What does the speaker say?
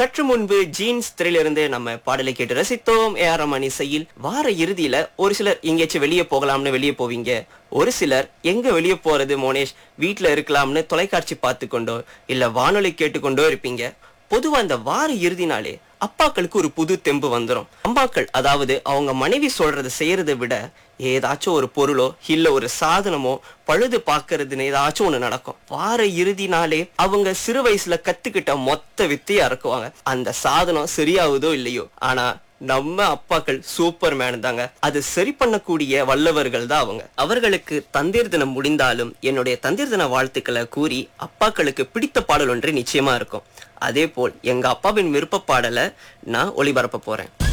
சற்று முன்பு ஜீன்ஸ் திரையிலிருந்து நம்ம பாடலை கேட்டு ரசித்தோம் ஏ ஆர் ரமணி இசையில் வார இறுதியில ஒரு சிலர் எங்கேயாச்சும் வெளியே போகலாம்னு வெளியே போவீங்க ஒரு சிலர் எங்க வெளியே போறது மோனேஷ் வீட்ல இருக்கலாம்னு தொலைக்காட்சி பார்த்து கொண்டோ இல்ல வானொலி கேட்டுக்கொண்டோ இருப்பீங்க பொதுவா இந்த வார இறுதி நாளே அப்பாக்களுக்கு ஒரு புது தெம்பு வந்துரும் அம்மாக்கள் அதாவது அவங்க மனைவி சொல்றதை செய்யறதை விட ஏதாச்சும் ஒரு பொருளோ இல்ல ஒரு சாதனமோ பழுது பார்க்கறதுன்னு ஏதாச்சும் ஒண்ணு நடக்கும் வார இறுதி நாளே அவங்க சிறு வயசுல கத்துக்கிட்ட மொத்த வித்தையா இருக்குவாங்க அந்த சாதனம் சரியாகுதோ இல்லையோ ஆனா நம்ம அப்பாக்கள் சூப்பர் மேன் தாங்க அது சரி பண்ணக்கூடிய வல்லவர்கள் தான் அவங்க அவர்களுக்கு தந்தீர் தினம் முடிந்தாலும் என்னுடைய தந்தீர் தின வாழ்த்துக்களை கூறி அப்பாக்களுக்கு பிடித்த பாடல் ஒன்று நிச்சயமா இருக்கும் அதே போல் எங்க அப்பாவின் விருப்ப பாடலை நான் ஒளிபரப்ப போறேன்